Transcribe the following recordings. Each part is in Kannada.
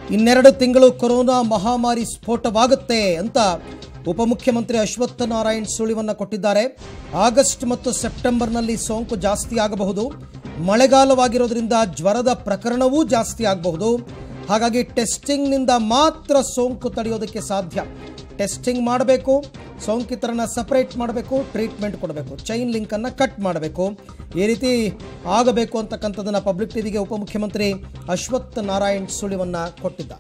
ಇನ್ನೆರಡು ತಿಂಗಳು ಕೊರೋನಾ ಮಹಾಮಾರಿ ಸ್ಫೋಟವಾಗುತ್ತೆ ಅಂತ ಉಪಮುಖ್ಯಮಂತ್ರಿ ಅಶ್ವತ್ಥ ನಾರಾಯಣ್ ಸುಳಿವನ್ನು ಕೊಟ್ಟಿದ್ದಾರೆ ಆಗಸ್ಟ್ ಮತ್ತು ಸೆಪ್ಟೆಂಬರ್ನಲ್ಲಿ ಸೋಂಕು ಜಾಸ್ತಿ ಆಗಬಹುದು ಮಳೆಗಾಲವಾಗಿರೋದ್ರಿಂದ ಜ್ವರದ ಪ್ರಕರಣವೂ ಜಾಸ್ತಿ ಆಗಬಹುದು ಹಾಗಾಗಿ ಟೆಸ್ಟಿಂಗ್ನಿಂದ ಮಾತ್ರ ಸೋಂಕು ತಡೆಯೋದಕ್ಕೆ ಸಾಧ್ಯ ಟೆಸ್ಟಿಂಗ್ ಮಾಡಬೇಕು ಸೋಂಕಿತರನ್ನ ಸಪರೇಟ್ ಮಾಡಬೇಕು ಟ್ರೀಟ್ಮೆಂಟ್ ಕೊಡಬೇಕು ಚೈನ್ ಲಿಂಕನ್ನು ಕಟ್ ಮಾಡಬೇಕು ಈ ರೀತಿ ಆಗಬೇಕು ಅಂತಕ್ಕಂಥದ್ದನ್ನು ಪಬ್ಲಿಕ್ ಟಿವಿಗೆ ಉಪಮುಖ್ಯಮಂತ್ರಿ ಅಶ್ವತ್ಥ ನಾರಾಯಣ್ ಸುಳಿವನ್ನು ಕೊಟ್ಟಿದ್ದಾರೆ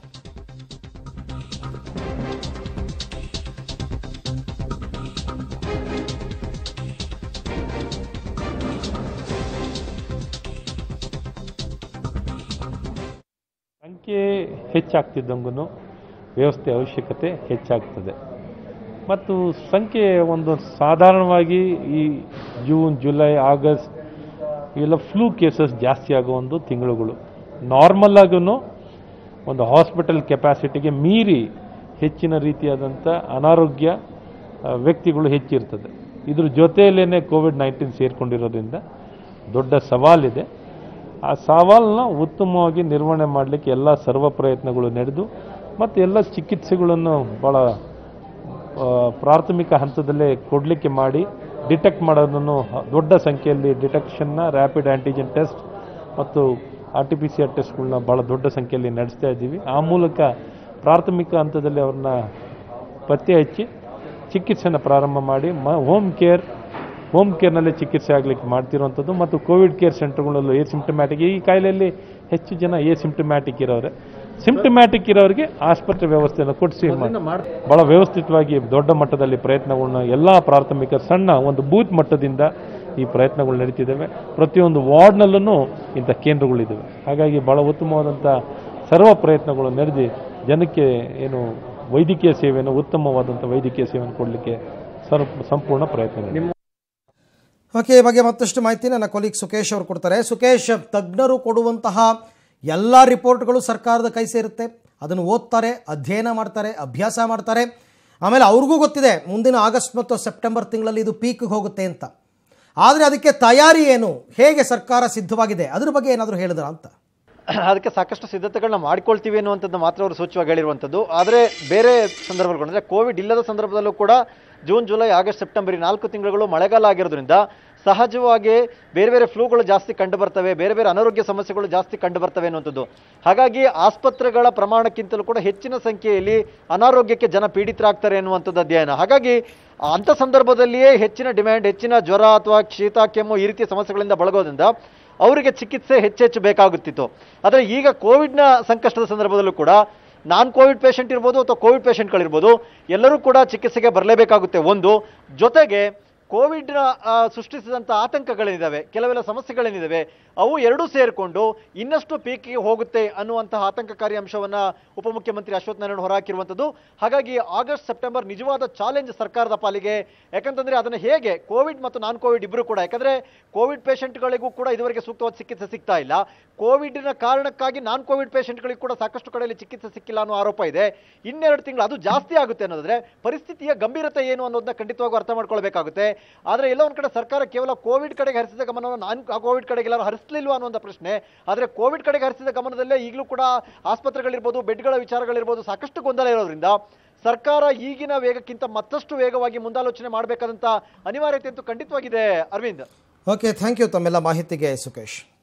ಸಂಖ್ಯೆ ಹೆಚ್ಚಾಗ್ತಿದ್ದಂಗೂ ವ್ಯವಸ್ಥೆ ಅವಶ್ಯಕತೆ ಹೆಚ್ಚಾಗ್ತದೆ ಮತ್ತು ಸಂಖ್ಯೆ ಒಂದು ಸಾಧಾರಣವಾಗಿ ಈ ಜೂನ್ ಜುಲೈ ಆಗಸ್ಟ್ ಇವೆಲ್ಲ ಫ್ಲೂ ಕೇಸಸ್ ಜಾಸ್ತಿ ಆಗೋ ಒಂದು ತಿಂಗಳುಗಳು ನಾರ್ಮಲ್ ಆಗೂ ಒಂದು ಹಾಸ್ಪಿಟಲ್ ಕೆಪಾಸಿಟಿಗೆ ಮೀರಿ ಹೆಚ್ಚಿನ ರೀತಿಯಾದಂಥ ಅನಾರೋಗ್ಯ ಆ, ವ್ಯಕ್ತಿಗಳು ಹೆಚ್ಚಿರ್ತದೆ ಇದ್ರ ಜೊತೆಯಲ್ಲೇ ಕೋವಿಡ್ ನೈನ್ಟೀನ್ ಸೇರಿಕೊಂಡಿರೋದ್ರಿಂದ ದೊಡ್ಡ ಸವಾಲಿದೆ ಆ ಸವಾಲನ್ನ ಉತ್ತಮವಾಗಿ ನಿರ್ವಹಣೆ ಮಾಡಲಿಕ್ಕೆ ಎಲ್ಲ ಸರ್ವ ಪ್ರಯತ್ನಗಳು ನಡೆದು ಮತ್ತು ಎಲ್ಲ ಚಿಕಿತ್ಸೆಗಳನ್ನು ಭಾಳ ಆ, ಪ್ರಾಥಮಿಕ ಹಂತದಲ್ಲೇ ಕೊಡಲಿಕ್ಕೆ ಮಾಡಿ ಡಿಟೆಕ್ಟ್ ಮಾಡೋದನ್ನು ಹ- ದೊಡ್ಡ ಸಂಖ್ಯೆಯಲ್ಲಿ ಡಿಟೆಕ್ಷನ್ನ ರ್ಯಾಪಿಡ್ ಆ್ಯಂಟಿಜನ್ ಟೆಸ್ಟ್ ಮತ್ತು R T P C R ಟೆಸ್ಟ್ಗಳನ್ನ ಭಾಳ ದೊಡ್ಡ ಸಂಖ್ಯೆಯಲ್ಲಿ ನಡೆಸ್ತಾ ಇದ್ದೀವಿ ಆ ಮೂಲಕ ಪ್ರಾಥಮಿಕ ಹಂತದಲ್ಲಿ ಅವ್ರನ್ನ ಪತ್ತೆ ಹಚ್ಚಿ ಚಿಕಿತ್ಸೆನ ಪ್ರಾರಂಭ ಮಾಡಿ ಮ ಹೋಮ್ ಕೇರ್ ಹೋಮ್ ಕೇರ್ನಲ್ಲೇ ಚಿಕಿತ್ಸೆ ಆಗಲಿಕ್ಕೆ ಮಾಡ್ತಿರುವಂಥದ್ದು ಮತ್ತು ಕೋವಿಡ್ ಕೇರ್ ಸೆಂಟರ್ಗಳಲ್ಲೂ ಎ ಸಿಂಪ್ಟಮ್ಯಾಟಿಕ್ ಈ ಕಾಯಿಲೆಯಲ್ಲಿ ಹೆಚ್ಚು ಜನ ಎ ಸಿಂಪ್ಟಮ್ಯಾಟಿಕ್ ಇರೋರೆ ಸಿಂಪ್ಟಮ್ಯಾಟಿಕ್ ಇರೋರಿಗೆ ಆಸ್ಪತ್ರೆ ವ್ಯವಸ್ಥೆಯನ್ನು ಕೊಡಿಸಿ ಭಾಳ ವ್ಯವಸ್ಥಿತವಾಗಿ ದೊಡ್ಡ ಮಟ್ಟದಲ್ಲಿ ಪ್ರಯತ್ನಗಳನ್ನ ಎಲ್ಲ ಪ್ರಾಥಮಿಕ ಸಣ್ಣ ಒಂದು ಬೂತ್ ಮಟ್ಟದಿಂದ ಈ ಪ್ರಯತ್ನಗಳು ನಡೀತಿದ್ದಾವೆ ಪ್ರತಿಯೊಂದು ವಾರ್ಡ್ನಲ್ಲೂ ಇಂಥ ಕೇಂದ್ರಗಳಿದ್ದಾವೆ ಹಾಗಾಗಿ ಭಾಳ ಉತ್ತಮವಾದಂಥ ಸರ್ವ ಪ್ರಯತ್ನಗಳು ನಡೆದು ಜನಕ್ಕೆ ಏನು ವೈದ್ಯಕೀಯ ಸೇವೆಯನ್ನು ಉತ್ತಮವಾದಂಥ ವೈದ್ಯಕೀಯ ಸೇವೆಯನ್ನು ಕೊಡಲಿಕ್ಕೆ ಸರ್ವ ಸಂಪೂರ್ಣ ಪ್ರಯತ್ನ ನಡೆದಿದೆ. ಓಕೆ ಈ ಬಗ್ಗೆ ಮತ್ತಷ್ಟು ಮಾಹಿತಿ ನನ್ನ ಕೊಲೀಗ್ ಸುಕೇಶ್ ಅವರು ಕೊಡ್ತಾರೆ ಸುಕೇಶ್ ತಜ್ಞರು ಕೊಡುವಂತಹ ಎಲ್ಲ ರಿಪೋರ್ಟ್ಗಳು ಸರ್ಕಾರದ ಕೈ ಸೇರುತ್ತೆ ಅದನ್ನು ಓದ್ತಾರೆ ಅಧ್ಯಯನ ಮಾಡ್ತಾರೆ ಅಭ್ಯಾಸ ಮಾಡ್ತಾರೆ ಆಮೇಲೆ ಅವ್ರಿಗೂ ಗೊತ್ತಿದೆ ಮುಂದಿನ ಆಗಸ್ಟ್ ಮತ್ತು ಸೆಪ್ಟೆಂಬರ್ ತಿಂಗಳಲ್ಲಿ ಇದು ಪೀಕ್ಗೆ ಹೋಗುತ್ತೆ ಅಂತ ಆದರೆ ಅದಕ್ಕೆ ತಯಾರಿ ಏನು ಹೇಗೆ ಸರ್ಕಾರ ಸಿದ್ಧವಾಗಿದೆ ಅದ್ರ ಬಗ್ಗೆ ಏನಾದರೂ ಹೇಳಿದ್ರ ಅಂತ ಅದಕ್ಕೆ ಸಾಕಷ್ಟು ಸಿದ್ಧತೆಗಳನ್ನ ಮಾಡ್ಕೊಳ್ತೀವಿ ಅನ್ನುವಂಥದ್ದು ಮಾತ್ರ ಅವರು ಸೂಚ್ಯವಾಗಿ ಹೇಳಿರುವಂಥದ್ದು ಆದರೆ ಬೇರೆ ಸಂದರ್ಭಗಳು ಅಂದರೆ ಕೋವಿಡ್ ಇಲ್ಲದ ಸಂದರ್ಭದಲ್ಲೂ ಕೂಡ ಜೂನ್ ಜುಲೈ ಆಗಸ್ಟ್ ಸೆಪ್ಟೆಂಬರ್ ಈ ನಾಲ್ಕು ತಿಂಗಳುಗಳು ಮಳೆಗಾಲ ಆಗಿರೋದ್ರಿಂದ ಸಹಜವಾಗಿ ಬೇರೆ ಬೇರೆ ಫ್ಲೂಗಳು ಜಾಸ್ತಿ ಕಂಡು ಬರ್ತವೆ ಬೇರೆ ಬೇರೆ ಅನಾರೋಗ್ಯ ಸಮಸ್ಯೆಗಳು ಜಾಸ್ತಿ ಕಂಡು ಬರ್ತವೆ ಅನ್ನುವಂಥದ್ದು ಹಾಗಾಗಿ ಆಸ್ಪತ್ರೆಗಳ ಪ್ರಮಾಣಕ್ಕಿಂತಲೂ ಕೂಡ ಹೆಚ್ಚಿನ ಸಂಖ್ಯೆಯಲ್ಲಿ ಅನಾರೋಗ್ಯಕ್ಕೆ ಜನ ಪೀಡಿತರಾಗ್ತಾರೆ ಅನ್ನುವಂಥದ್ದು ಅಧ್ಯಯನ ಹಾಗಾಗಿ ಅಂಥ ಸಂದರ್ಭದಲ್ಲಿಯೇ ಹೆಚ್ಚಿನ ಡಿಮ್ಯಾಂಡ್ ಹೆಚ್ಚಿನ ಜ್ವರ ಅಥವಾ ಶೀತ ಕೆಮ್ಮು ಈ ರೀತಿಯ ಸಮಸ್ಯೆಗಳಿಂದ ಬಳಗೋದ್ರಿಂದ ಅವರಿಗೆ ಚಿಕಿತ್ಸೆ ಹೆಚ್ಚೆಚ್ಚು ಬೇಕಾಗುತ್ತಿತ್ತು ಆದರೆ ಈಗ ಕೋವಿಡ್ನ ಸಂಕಷ್ಟದ ಸಂದರ್ಭದಲ್ಲೂ ಕೂಡ ನಾನ್ ಕೋವಿಡ್ ಪೇಷಂಟ್ ಇರ್ಬೋದು ಅಥವಾ ಕೋವಿಡ್ ಪೇಷಂಟ್ಗಳಿರ್ಬೋದು ಎಲ್ಲರೂ ಕೂಡ ಚಿಕಿತ್ಸೆಗೆ ಬರಲೇಬೇಕಾಗುತ್ತೆ ಒಂದು ಜೊತೆಗೆ ಕೋವಿಡ್ನ ಆ, ಸೃಷ್ಟಿಸಿದಂಥ ಆತಂಕಗಳೇನಿದ್ದಾವೆ ಕೆಲವೆಲ್ಲ ಸಮಸ್ಯೆಗಳೇನಿದ್ದಾವೆ ಅವು ಎರಡೂ ಸೇರಿಕೊಂಡು ಇನ್ನಷ್ಟು ಪೀಕಿಗೆ ಹೋಗುತ್ತೆ ಅನ್ನುವಂತಹ ಆತಂಕಕಾರಿ ಅಂಶವನ್ನ ಉಪಮುಖ್ಯಮಂತ್ರಿ ಅಶ್ವಥ್ ನಾರಾಯಣ ಹೊರಹಾಕಿರುವಂಥದ್ದು ಹಾಗಾಗಿ ಆಗಸ್ಟ್ ಸೆಪ್ಟೆಂಬರ್ ನಿಜವಾದ ಚಾಲೆಂಜ್ ಸರ್ಕಾರದ ಪಾಲಿಗೆ ಯಾಕಂತಂದ್ರೆ ಅದನ್ನು ಹೇಗೆ ಕೋವಿಡ್ ಮತ್ತು ನಾನ್ ಕೋವಿಡ್ ಇಬ್ಬರು ಕೂಡ ಯಾಕಂದ್ರೆ ಕೋವಿಡ್ ಪೇಷಂಟ್ಗಳಿಗೂ ಕೂಡ ಇದುವರೆಗೆ ಸೂಕ್ತವಾದ ಚಿಕಿತ್ಸೆ ಸಿಗ್ತಾ ಇಲ್ಲ ಕೋವಿಡ್ನ ಕಾರಣಕ್ಕಾಗಿ ನಾನ್ ಕೋವಿಡ್ ಪೇಷಂಟ್ಗಳಿಗೆ ಕೂಡ ಸಾಕಷ್ಟು ಕಡೆಯಲ್ಲಿ ಚಿಕಿತ್ಸೆ ಸಿಕ್ಕಿಲ್ಲ ಅನ್ನೋ ಆರೋಪ ಇದೆ ಇನ್ನೆರಡು ತಿಂಗಳು ಅದು ಜಾಸ್ತಿ ಆಗುತ್ತೆ ಅನ್ನೋದ್ರೆ ಪರಿಸ್ಥಿತಿಯ ಗಂಭೀರತೆ ಏನು ಅನ್ನೋದನ್ನ ಖಂಡಿತವಾಗೂ ಅರ್ಥ ಮಾಡ್ಕೊಳ್ಬೇಕಾಗುತ್ತೆ ಆದರೆ ಎಲ್ಲ ಒಂದ್ ಕಡೆ ಸರ್ಕಾರ ಕೇವಲ ಕೋವಿಡ್ ಕಡೆಗೆ ಹರಿಸಿದ ಗಮನವನ್ನು ನಾನ್ ಕೋವಿಡ್ ಕಡೆಗೆ ಎಲ್ಲರೂ ಹರಿಸಲಿಲ್ವಾ ಅನ್ನುವಂಥ ಪ್ರಶ್ನೆ ಆದರೆ ಕೋವಿಡ್ ಕಡೆಗೆ ಹರಿಸಿದ ಗಮನದಲ್ಲೇ ಈಗಲೂ ಕೂಡ ಆಸ್ಪತ್ರೆಗಳಿರ್ಬೋದು ಬೆಡ್ಗಳ ವಿಚಾರಗಳಿರ್ಬೋದು ಸಾಕಷ್ಟು ಗೊಂದಲ ಇರೋದ್ರಿಂದ ಸರ್ಕಾರ ಈಗಿನ ವೇಗಕ್ಕಿಂತ ಮತ್ತಷ್ಟು ವೇಗವಾಗಿ ಮುಂದಾಲೋಚನೆ ಮಾಡಬೇಕಾದಂತ ಅನಿವಾರ್ಯತೆ ಅಂತೂ ಖಂಡಿತವಾಗಿದೆ ಅರವಿಂದ್ ಓಕೆ ಥ್ಯಾಂಕ್ ಯು ತಮ್ಮೆಲ್ಲ ಮಾಹಿತಿಗೆ ಸುಕೇಶ್